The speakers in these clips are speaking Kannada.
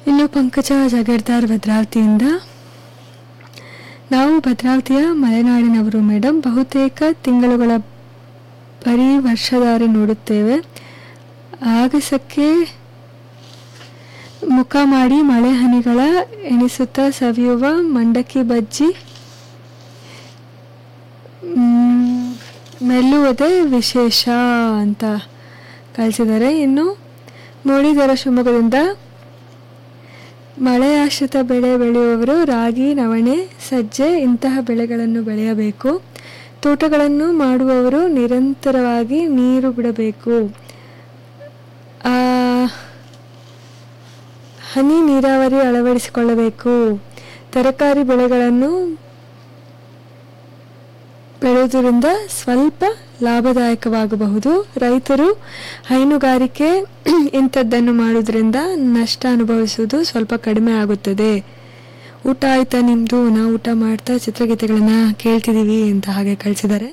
ಇನ್ನು ಪಂಕಜ ಜಗಡ್ದಾರ್ ಭದ್ರಾವತಿಯಿಂದ ನಾವು ಭದ್ರಾವತಿಯ ಮಲೆನಾಡಿನವರು ಮೇಡಮ್ ಬಹುತೇಕ ತಿಂಗಳುಗಳ ಬರೀ ವರ್ಷಧಾರೆ ನೋಡುತ್ತೇವೆ ಆಗಸಕ್ಕೆ ಮುಖ ಮಾಡಿ ಮಳೆ ಹನಿಗಳ ಎಣಿಸುತ್ತಾ ಸವಿಯುವ ಮಂಡಕ್ಕಿ ಬಜ್ಜಿ ಮ್, ಮೆಲ್ಲುವುದೇ ವಿಶೇಷ ಅಂತ ಕಳಿಸಿದ್ದಾರೆ ಇನ್ನು ಮುರಳೀಧರ ಶಿವಮೊಗ್ಗದಿಂದ ಮಳೆ ಆಶ್ರಿತ ಬೆಳೆ ಬೆಳೆಯುವವರು ರಾಗಿ ನವಣೆ ಸಜ್ಜೆ ಇಂತಹ ಬೆಳೆಗಳನ್ನು ಬೆಳೆಯಬೇಕು ತೋಟಗಳನ್ನು ಮಾಡುವವರು ನಿರಂತರವಾಗಿ ನೀರು ಬಿಡಬೇಕು ಆ, ಹನಿ ನೀರಾವರಿ ಅಳವಡಿಸಿಕೊಳ್ಳಬೇಕು ತರಕಾರಿ ಬೆಳೆಗಳನ್ನು ಬೆಳೆಯುವುದರಿಂದ ಸ್ವಲ್ಪ ಲಾಭದಾಯಕವಾಗಬಹುದು ರೈತರು ಹೈನುಗಾರಿಕೆ ಇಂಥದ್ದನ್ನು ಮಾಡುವುದರಿಂದ ನಷ್ಟ ಅನುಭವಿಸುವುದು ಸ್ವಲ್ಪ ಕಡಿಮೆ ಆಗುತ್ತದೆ ಊಟ ಆಯ್ತಾ ನಿಮ್ಮದು ನಾವು ಊಟ ಮಾಡ್ತಾ ಚಿತ್ರಗೀತೆಗಳನ್ನ ಕೇಳ್ತಿದ್ದೀವಿ ಅಂತ ಹಾಗೆ ಕಳಿಸಿದ್ದಾರೆ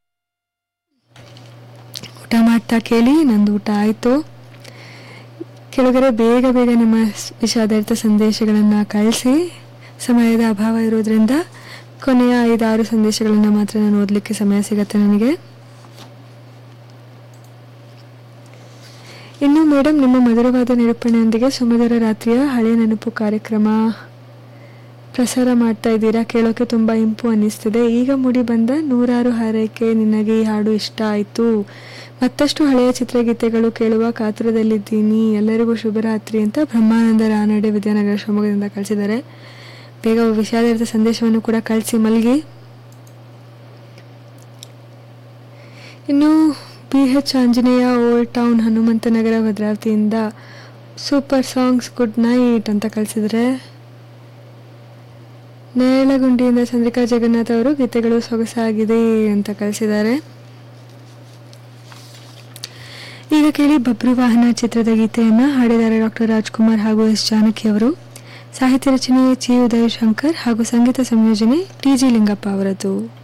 ಊಟ ಮಾಡ್ತಾ ಕೇಳಿ ನಂದು ಊಟ ಆಯಿತು ಕೆಳಗಡೆ ಬೇಗ ಬೇಗ ನಿಮ್ಮ ಸ್- ವಿಷಾದಾರಿತ ಸಂದೇಶಗಳನ್ನು ಕಳಿಸಿ ಸಮಯದ ಅಭಾವ ಇರೋದ್ರಿಂದ ಕೊನೆಯ ಐದಾರು ಸಂದೇಶಗಳನ್ನು ಮಾತ್ರ ನಾನು ಓದಲಿಕ್ಕೆ ಸಮಯ ಸಿಗತ್ತೆ ನನಗೆ ಇನ್ನು ಮೇಡಮ್ ನಿಮ್ಮ ಮಧುರವಾದ ನಿರೂಪಣೆಯೊಂದಿಗೆ ಸುಮಧುರ ರಾತ್ರಿಯ ಹಳೆ ನೆನಪು ಕಾರ್ಯಕ್ರಮ ಪ್ರಸಾರ ಮಾಡ್ತಾ ಇದ್ದೀರಾ ಕೇಳೋಕೆ ತುಂಬ ಇಂಪು ಅನ್ನಿಸ್ತಿದೆ ಈಗ ಮೂಡಿ ಬಂದ ನೂರಾರು ಹಾರೈಕೆ ನಿನಗೆ ಈ ಹಾಡು ಇಷ್ಟ ಆಯಿತು ಮತ್ತಷ್ಟು ಹಳೆಯ ಚಿತ್ರಗೀತೆಗಳು ಕೇಳುವ ಕಾತುರದಲ್ಲಿದ್ದೀನಿ ಎಲ್ಲರಿಗೂ ಶುಭರಾತ್ರಿ ಅಂತ ಬ್ರಹ್ಮಾನಂದ ರಾನಡೆ ವಿದ್ಯಾನಗರ ಶಿವಮೊಗ್ಗದಿಂದ ಕಳಿಸಿದ್ದಾರೆ ಬೇಗ ವಿಷಾದರಿತ ಸಂದೇಶವನ್ನು ಕೂಡ ಕಳಿಸಿ ಮಲ್ಗಿ ಇನ್ನು B H Anjaneya old town Hanumanthanagara ಭದ್ರಾವತಿಯಿಂದ ಸೂಪರ್ ಸಾಂಗ್ಸ್ ಗುಡ್ ನೈಟ್ ಅಂತ ಕಳಿಸಿದರೆ ನೇರಳಗುಂಡಿಯಿಂದ ಚಂದ್ರಿಕಾ ಜಗನ್ನಾಥ್ ಅವರು ಗೀತೆಗಳು ಸೊಗಸಾಗಿದೆ ಅಂತ ಕಳಿಸಿದ್ದಾರೆ ಈಗ ಕೇಳಿ ಬಬ್ರು ವಾಹನ ಚಿತ್ರದ ಗೀತೆಯನ್ನು ಹಾಡಿದ್ದಾರೆ ಡಾಕ್ಟರ್ ರಾಜ್ಕುಮಾರ್ ಹಾಗೂ ಎಸ್ ಜಾನಕಿ ಅವರು ಸಾಹಿತ್ಯ ರಚನೆ ಚಿ ಉದಯ ಶಂಕರ್ ಹಾಗೂ ಸಂಗೀತ ಸಂಯೋಜನೆ ಟಿ ಜಿ ಲಿಂಗಪ್ಪ ಅವರದ್ದು